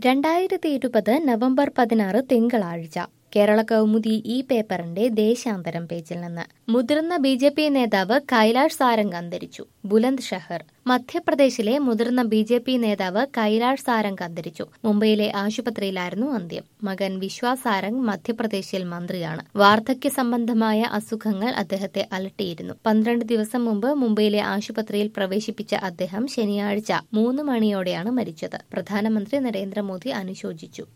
രണ്ടായിരത്തി ഇരുപത് നവംബർ പതിനാറ് തിങ്കളാഴ്ച കേരള കൗമുദി ഈ പേപ്പറിന്റെ ദേശാന്തരം പേജിൽ നിന്ന് മുതിർന്ന ബി ജെ പി നേതാവ് കൈലാഷ് സാരംഗ് അന്തരിച്ചു ബുലന്ദ് ഷഹർ മധ്യപ്രദേശിലെ മുതിർന്ന ബി ജെ പി നേതാവ് കൈലാഷ് സാരംഗ് അന്തരിച്ചു മുംബൈയിലെ ആശുപത്രിയിലായിരുന്നു അന്ത്യം മകൻ വിശ്വാസ് സാരംഗ് മധ്യപ്രദേശിൽ മന്ത്രിയാണ് വാർദ്ധക്യ സംബന്ധമായ അസുഖങ്ങൾ അദ്ദേഹത്തെ അലട്ടിയിരുന്നു പന്ത്രണ്ട് ദിവസം മുമ്പ് മുംബൈയിലെ ആശുപത്രിയിൽ പ്രവേശിപ്പിച്ച അദ്ദേഹം ശനിയാഴ്ച മൂന്ന് മണിയോടെയാണ് മരിച്ചത് പ്രധാനമന്ത്രി നരേന്ദ്രമോദി അനുശോചിച്ചു